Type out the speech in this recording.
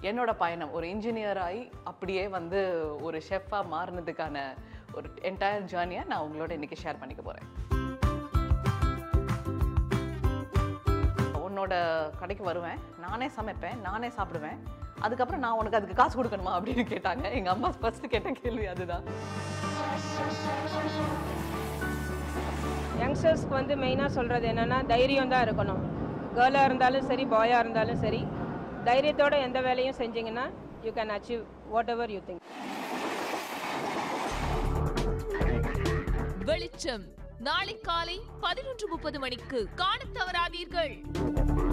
என்னோட பயணம் ஒரு இன்ஜினியர் ஆகி அப்படியே வந்து ஒரு ஷெஃபாக மாறினதுக்கான ஒரு என்டையர் ஜேர்னியை நான் உங்களோட இன்னைக்கு ஷேர் பண்ணிக்க போகிறேன் உன்னோட கடைக்கு வருவேன் நானே சமைப்பேன் நானே சாப்பிடுவேன் அதுக்கப்புறம் நான் உனக்கு அதுக்கு காசு கொடுக்கணுமா அப்படின்னு கேட்டாங்க எங்கள் அம்மா ஃபர்ஸ்ட் கேட்ட கேள்வி அதுதான் யங்ஸ்டர்ஸ்க்கு வந்து மெயினாக சொல்கிறது என்னென்னா தைரியம் தான் இருக்கணும் கேர்ளாக இருந்தாலும் சரி பாயாக இருந்தாலும் சரி தைரியத்தோட எந்த வேலையும் செஞ்சீங்கன்னா you can achieve whatever you think வெளிச்சம் நாளை காலை பதினொன்று முப்பது மணிக்கு காணத் தவறாதீர்கள்